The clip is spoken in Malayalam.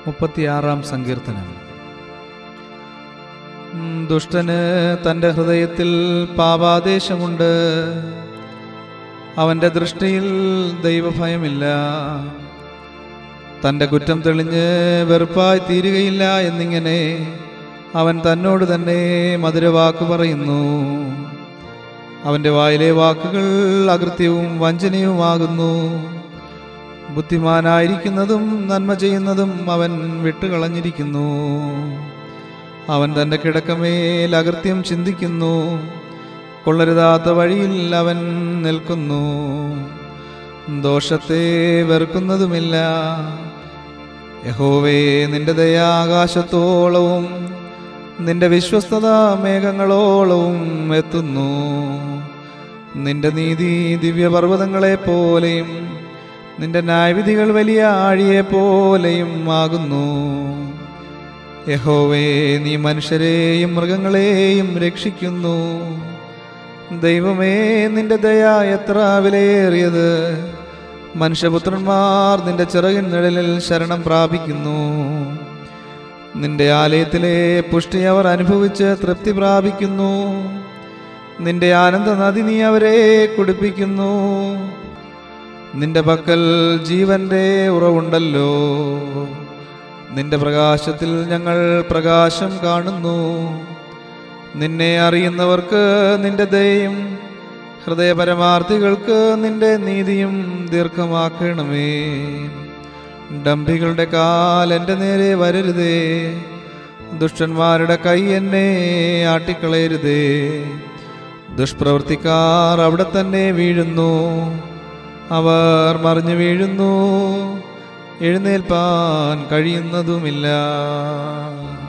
മുപ്പത്തിയാറാം സങ്കീർത്തനം ഉം, ദുഷ്ടന് തൻ്റെ ഹൃദയത്തിൽ പാപാദേശമുണ്ട് അവൻ്റെ ദൃഷ്ടിയിൽ ദൈവഭയമില്ല തൻ്റെ കുറ്റം തെളിഞ്ഞ് വെറുപ്പായി തീരുകയില്ല എന്നിങ്ങനെ അവൻ തന്നോട് തന്നെ മധുരവാക്ക് പറയുന്നു അവൻ്റെ വായിലെ വാക്കുകൾ അകൃത്യവും വഞ്ചനയുമാകുന്നു ബുദ്ധിമാനായിരിക്കുന്നതും നന്മ ചെയ്യുന്നതും അവൻ വിട്ടുകളഞ്ഞിരിക്കുന്നു അവൻ തൻ്റെ കിടക്കമേൽ അകൃത്യം ചിന്തിക്കുന്നു കൊള്ളരുതാത്ത വഴിയിൽ അവൻ നിൽക്കുന്നു ദോഷത്തെ വെറുക്കുന്നതുമില്ല യഹോവേ നിന്റെ ദയ ആകാശത്തോളവും നിന്റെ വിശ്വസ്തത മേഘങ്ങളോളവും എത്തുന്നു നിന്റെ നീതി ദിവ്യപർവ്വതങ്ങളെ പോലെയും നിന്റെ ന്യായവിധികൾ വലിയ ആഴിയെ പോലെയും ആകുന്നു യഹോവേ നീ മനുഷ്യരെയും മൃഗങ്ങളെയും രക്ഷിക്കുന്നു ദൈവമേ നിന്റെ ദയ എത്ര വിലയേറിയത് മനുഷ്യപുത്രന്മാർ നിന്റെ ചിറകിൻ നിഴലിൽ ശരണം പ്രാപിക്കുന്നു നിന്റെ ആലയത്തിലെ പുഷ്ടി അവർ അനുഭവിച്ച് തൃപ്തി പ്രാപിക്കുന്നു നിന്റെ ആനന്ദ നദി നീ അവരെ കുടിപ്പിക്കുന്നു നിന്റെ പക്കൽ ജീവന്റെ ഉറവുണ്ടല്ലോ നിന്റെ പ്രകാശത്തിൽ ഞങ്ങൾ പ്രകാശം കാണുന്നു നിന്നെ അറിയുന്നവർക്ക് നിന്റെ ദയയും ഹൃദയപരമാർത്ഥികൾക്ക് നിന്റെ നീതിയും ദീർഘമാക്കണമേ ഡംഭികളുടെ കാൽ എൻ്റെ നേരെ വരരുതേ ദുഷ്ടന്മാരുടെ കൈ എന്നെ ആട്ടിക്കളയരുതേ ദുഷ്പ്രവർത്തിക്കാർ അവിടെ തന്നെ വീഴുന്നു അവർ മറിഞ്ഞു വീഴുന്നു എഴുന്നേൽപ്പാൻ കഴിയുന്നതുമില്ല